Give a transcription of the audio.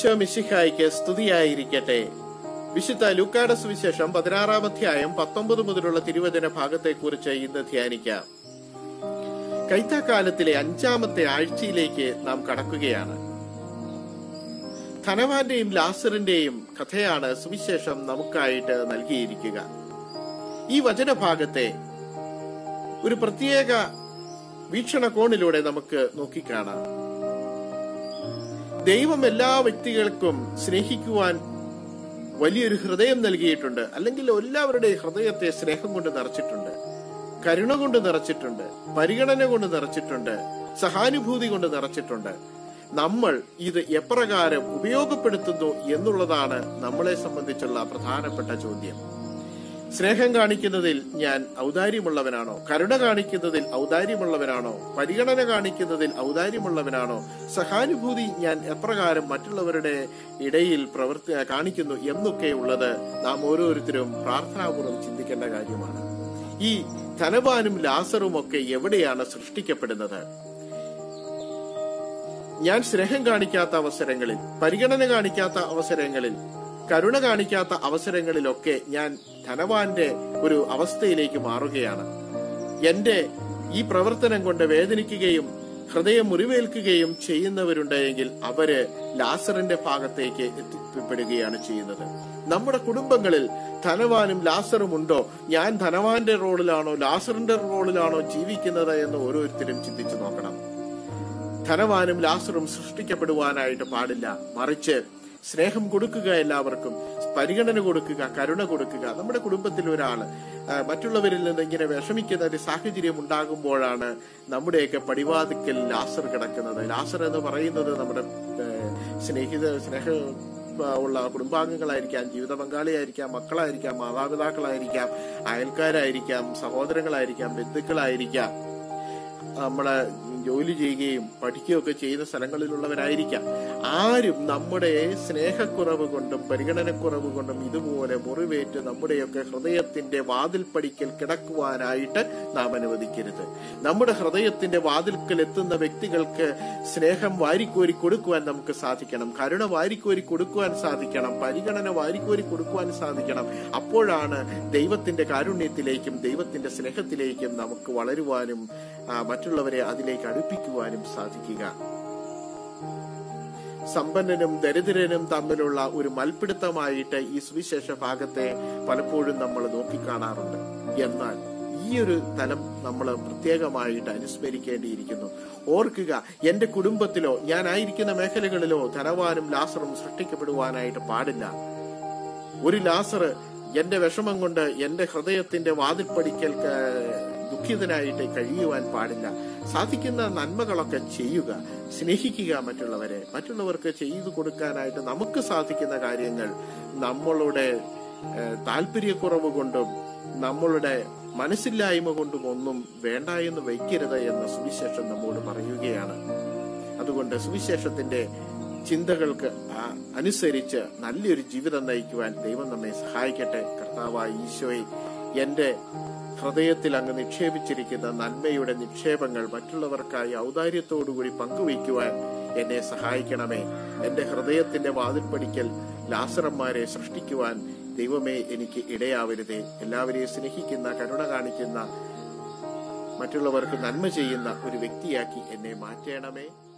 ഈശോ മിശിഹായ്ക്ക് സ്തുതിയായിരിക്കട്ടെ വിശുദ്ധ ലൂക്കാട സുവിശേഷം പതിനാറാം അധ്യായം പത്തൊമ്പത് മുതലുള്ള തിരുവചന ഭാഗത്തെക്കുറിച്ച് ഇന്ന് ധ്യാനിക്കാം കൈത്താക്കാലത്തിലെ അഞ്ചാമത്തെ ആഴ്ചയിലേക്ക് നാം കടക്കുകയാണ് ധനവാന്റെയും ലാസറിന്റെയും കഥയാണ് സുവിശേഷം നമുക്കായിട്ട് നൽകിയിരിക്കുക ഈ വചനഭാഗത്തെ ഒരു പ്രത്യേക വീക്ഷണകോണിലൂടെ നമുക്ക് നോക്കിക്കാണാം ദൈവം എല്ലാ വ്യക്തികൾക്കും സ്നേഹിക്കുവാൻ വലിയൊരു ഹൃദയം നൽകിയിട്ടുണ്ട് അല്ലെങ്കിൽ എല്ലാവരുടെയും ഹൃദയത്തെ സ്നേഹം കൊണ്ട് നിറച്ചിട്ടുണ്ട് കരുണ കൊണ്ട് നിറച്ചിട്ടുണ്ട് പരിഗണന കൊണ്ട് നിറച്ചിട്ടുണ്ട് സഹാനുഭൂതി കൊണ്ട് നിറച്ചിട്ടുണ്ട് നമ്മൾ ഇത് എപ്രകാരം ഉപയോഗപ്പെടുത്തുന്നു എന്നുള്ളതാണ് നമ്മളെ സംബന്ധിച്ചുള്ള പ്രധാനപ്പെട്ട ചോദ്യം സ്നേഹം കാണിക്കുന്നതിൽ ഞാൻ ഔദാര്യമുള്ളവനാണോ കരുണ കാണിക്കുന്നതിൽ ഔദാര്യമുള്ളവനാണോ പരിഗണന കാണിക്കുന്നതിൽ ഔദാര്യമുള്ളവനാണോ സഹാനുഭൂതി ഞാൻ എപ്രകാരം മറ്റുള്ളവരുടെ ഇടയിൽ പ്രവർത്തി കാണിക്കുന്നു എന്നൊക്കെ ഉള്ളത് നാം ഓരോരുത്തരും പ്രാർത്ഥനാപൂർവ്വം ചിന്തിക്കേണ്ട കാര്യമാണ് ഈ ധനവാനും ലാസറും ഒക്കെ എവിടെയാണ് സൃഷ്ടിക്കപ്പെടുന്നത് ഞാൻ സ്നേഹം കാണിക്കാത്ത അവസരങ്ങളിൽ പരിഗണന കാണിക്കാത്ത അവസരങ്ങളിൽ കരുണ കാണിക്കാത്ത അവസരങ്ങളിലൊക്കെ ഞാൻ ധനവാന്റെ ഒരു അവസ്ഥയിലേക്ക് മാറുകയാണ് എന്റെ ഈ പ്രവർത്തനം കൊണ്ട് വേദനിക്കുകയും ഹൃദയം മുറിവേൽക്കുകയും ചെയ്യുന്നവരുണ്ടെങ്കിൽ അവര് ലാസറിന്റെ ഭാഗത്തേക്ക് എത്തിപ്പെടുകയാണ് ചെയ്യുന്നത് നമ്മുടെ കുടുംബങ്ങളിൽ ധനവാനും ലാസറും ഉണ്ടോ ഞാൻ ധനവാന്റെ റോളിലാണോ ലാസറിന്റെ റോളിലാണോ ജീവിക്കുന്നത് എന്ന് ഓരോരുത്തരും ചിന്തിച്ചു നോക്കണം ധനവാനും ലാസറും സൃഷ്ടിക്കപ്പെടുവാനായിട്ട് പാടില്ല മറിച്ച് സ്നേഹം കൊടുക്കുക എല്ലാവർക്കും പരിഗണന കൊടുക്കുക കരുണ കൊടുക്കുക നമ്മുടെ കുടുംബത്തിൽ ഒരാള് ആ, മറ്റുള്ളവരിൽ നിന്ന് ഇങ്ങനെ വിഷമിക്കുന്ന ഒരു സാഹചര്യം ഉണ്ടാകുമ്പോഴാണ് നമ്മുടെയൊക്കെ പടിവാതിക്കൽ ലാസർ കിടക്കുന്നത് ലാസർ എന്ന് പറയുന്നത് നമ്മുടെ ഏ, സ്നേഹിത സ്നേഹ ആ, ഉള്ള കുടുംബാംഗങ്ങളായിരിക്കാം ജീവിത പങ്കാളിയായിരിക്കാം മക്കളായിരിക്കാം മാതാപിതാക്കളായിരിക്കാം അയൽക്കാരായിരിക്കാം സഹോദരങ്ങളായിരിക്കാം ബന്ധുക്കളായിരിക്കാം നമ്മളെ ജോലി ചെയ്യുകയും പഠിക്കുകയൊക്കെ ചെയ്യുന്ന സ്ഥലങ്ങളിലുള്ളവരായിരിക്കാം ആരും നമ്മുടെ സ്നേഹക്കുറവ് കൊണ്ടും പരിഗണനക്കുറവ് കൊണ്ടും ഇതുപോലെ മുറിവേറ്റ് നമ്മുടെയൊക്കെ ഹൃദയത്തിന്റെ വാതിൽപ്പടിക്കൽ കിടക്കുവാനായിട്ട് നാം അനുവദിക്കരുത് നമ്മുടെ ഹൃദയത്തിന്റെ വാതിൽക്കൽ എത്തുന്ന വ്യക്തികൾക്ക് സ്നേഹം വാരിക്കോരി കൊടുക്കുവാൻ നമുക്ക് സാധിക്കണം കരുണ വാരിക്കോരി കൊടുക്കുവാൻ സാധിക്കണം പരിഗണന വാരിക്കോരി കൊടുക്കുവാൻ സാധിക്കണം അപ്പോഴാണ് ദൈവത്തിന്റെ കാരുണ്യത്തിലേക്കും ദൈവത്തിന്റെ സ്നേഹത്തിലേക്കും നമുക്ക് വളരുവാനും ആ, മറ്റുള്ളവരെ അതിലേക്ക് അടുപ്പിക്കുവാനും സാധിക്കുക സമ്പന്നനും ദരിദ്രനും തമ്മിലുള്ള ഒരു മൽപ്പിടുത്തമായിട്ട് ഈ സുവിശേഷ ഭാഗത്തെ പലപ്പോഴും നമ്മൾ നോക്കിക്കാണാറുണ്ട് എന്നാൽ ഈ ഒരു തലം നമ്മൾ പ്രത്യേകമായിട്ട് അനുസ്മരിക്കേണ്ടിയിരിക്കുന്നു ഓർക്കുക എന്റെ കുടുംബത്തിലോ ഞാനായിരിക്കുന്ന മേഖലകളിലോ ധനവാനും ലാസറും സൃഷ്ടിക്കപ്പെടുവാനായിട്ട് പാടില്ല ഒരു ലാസർ എന്റെ വിഷമം കൊണ്ട് എന്റെ ഹൃദയത്തിന്റെ വാതിൽപ്പടിക്കൽ ക- ദുഃഖിതനായിട്ട് കഴിയുവാൻ പാടില്ല സാധിക്കുന്ന നന്മകളൊക്കെ ചെയ്യുക സ്നേഹിക്കുക മറ്റുള്ളവരെ മറ്റുള്ളവർക്ക് ചെയ്തു കൊടുക്കാനായിട്ട് നമുക്ക് സാധിക്കുന്ന കാര്യങ്ങൾ നമ്മളുടെ ഏഹ്, താല്പര്യക്കുറവ് കൊണ്ടും നമ്മളുടെ മനസ്സില്ലായ്മ കൊണ്ടും ഒന്നും വേണ്ട എന്ന് വയ്ക്കരുത് എന്ന് സുവിശേഷം നമ്മോട് പറയുകയാണ് അതുകൊണ്ട് സുവിശേഷത്തിന്റെ ചിന്തകൾക്ക് ആ- അനുസരിച്ച് നല്ലൊരു ജീവിതം നയിക്കുവാൻ ദൈവം നമ്മെ സഹായിക്കട്ടെ കർത്താവായ ഈശോയെ എന്റെ ഹൃദയത്തിൽ അങ്ങ് നിക്ഷേപിച്ചിരിക്കുന്ന നന്മയുടെ നിക്ഷേപങ്ങൾ മറ്റുള്ളവർക്കായി ഔദാര്യത്തോടുകൂടി പങ്കുവയ്ക്കുവാൻ എന്നെ സഹായിക്കണമേ എന്റെ ഹൃദയത്തിന്റെ വാതിൽപ്പടിക്കൽ ലാസറന്മാരെ സൃഷ്ടിക്കുവാൻ ദൈവമേ എനിക്ക് ഇടയാവരുതേ എല്ലാവരെയും സ്നേഹിക്കുന്ന കരുണ കാണിക്കുന്ന മറ്റുള്ളവർക്ക് നന്മ ചെയ്യുന്ന ഒരു വ്യക്തിയാക്കി എന്നെ മാറ്റണമേ